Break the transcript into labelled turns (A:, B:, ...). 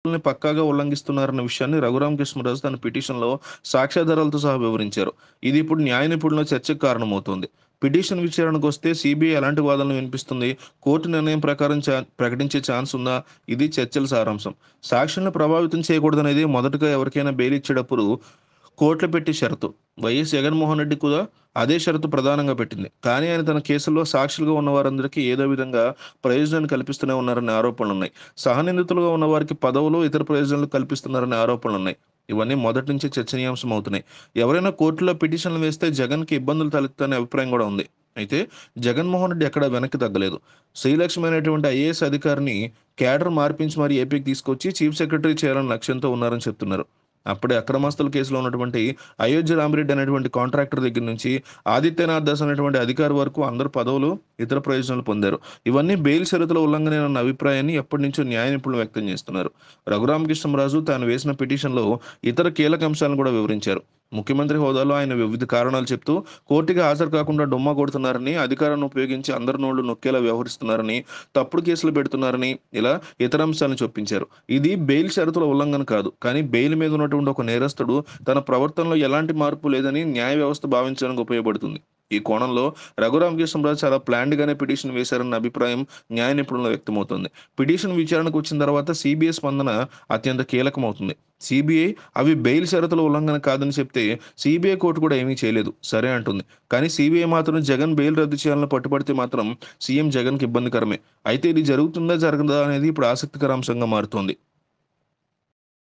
A: ని పక్కాగా ఉల్లంఘిస్తున్నారన్న విషయాన్ని రఘురామకృష్ణరాజు తన పిటిషన్‌లో సాక్ష్యాధారాలతో సహా వివరించారు. ఇది ఇప్పుడు న్యాయ నిపుణుల చర్చకు కారణమవుతోంది. పిటిషన్ విచారణకొస్తే సీబీఐ ఎలాంటి వాదనలు వినిపిస్తుంది? కోర్టు నిర్ణయం ప్రకారం చా ప్రకటించే ఛాన్స్ ఉందా? ఇది చర్చల సారాంశం. సాక్షుల్ని ప్రభావితం చేయకూడదనేది మొదటగా ఎవరికైనా బెయిల్ ఇచ్చేటప్పుడు కోర్టులు పెట్టే షరతు. వైఎస్ జగన్మోహన్ రెడ్డి కూడా అదే షరతు ప్రధానంగా పెట్టింది. కానీ ఆయన తన కేసుల్లో సాక్షులుగా ఉన్న వారందరికీ ఏదో విధంగా ప్రయోజనాన్ని కల్పిస్తూనే ఉన్నారనే ఆరోపణలున్నాయి. సహనిందితులుగా ఉన్న వారికి పదవులు, ఇతర ప్రయోజనాలు కల్పిస్తున్నారనే ఆరోపణలున్నాయి. ఇవన్నీ మొదటి నుంచే చర్చనీయాంశం అవుతున్నాయి. ఎవరైనా కోర్టులో పిటిషన్లు వేస్తే జగన్‌కి ఇబ్బందులు తలెత్తుతాయనే అభిప్రాయం కూడా ఉంది. అయితే జగన్మోహన్ రెడ్డి ఎక్కడా వెనక్కి తగ్గలేదు. శ్రీలక్ష్మి అనేటువంటి ఐఏఎస్ అధికారిని క్యాడర్ మార్పించి మరీ ఏపీకి తీసుకొచ్చి చీఫ్ సెక్రటరీ చేయాలన్న లక్ష్యంతో ఉన్నారని చెప్తున్నారు. అప్పుడే అక్రమాస్తుల కేసులో ఉన్నటువంటి అయోధ్య రామిరెడ్డి అనేటువంటి కాంట్రాక్టర్ దగ్గర నుంచి ఆదిత్యనాథ్ దాస్ అనేటువంటి అధికారి వరకు అందరూ పదవులు, ఇతర ప్రయోజనాలు పొందారు. ఇవన్నీ బెయిల్ షరతుల ఉల్లంఘనేనన్న అభిప్రాయాన్ని ఎప్పటినుంచో న్యాయ నిపుణులు వ్యక్తం చేస్తున్నారు. రఘురామకృష్ణంరాజు తాను వేసిన పిటిషన్‌లో ఇతర కీలక అంశాలను కూడా వివరించారు. ముఖ్యమంత్రి హోదాలో ఆయన వివిధ కారణాలు చెప్తూ కోర్టుకి హాజరు కాకుండా డుమ్మా కొడుతున్నారని, అధికారాన్ని ఉపయోగించి అందరి నోళ్లు నొక్కేలా వ్యవహరిస్తున్నారని, తప్పుడు కేసులు పెడుతున్నారని ఇలా ఇతర అంశాలను చొప్పించారు. ఇది బెయిల్ షరతుల ఉల్లంఘన కాదు. కానీ బెయిల్ మీద ఉన్నటువంటి ఒక నేరస్తుడు తన ప్రవర్తనలో ఎలాంటి మార్పు లేదని న్యాయ వ్యవస్థ భావించడానికి ఉపయోగపడుతుంది. ఈ కోణంలో రఘురామకృష్ణంరాజు చాలా ప్లాన్డ్‌గానే పిటిషన్ వేశారన్న అభిప్రాయం న్యాయ నిపుణుల్లో వ్యక్తమవుతోంది. పిటిషన్ విచారణకు వచ్చిన తర్వాత సీబీఐ స్పందన అత్యంత కీలకమవుతుంది. సీబీఐ అవి బెయిల్ షరతుల ఉల్లంఘన కాదని చెప్తే సీబీఐ కోర్టు కూడా ఏమీ చేయలేదు. సరే అంటుంది. కానీ సీబీఐ మాత్రం జగన్ బెయిల్ రద్దు చేయాలని పట్టుబడితే మాత్రం సీఎం జగన్‌కి ఇబ్బందికరమే. అయితే ఇది జరుగుతుందా? జరగదా? అనేది ఇప్పుడు ఆసక్తికర అంశంగా మారుతోంది.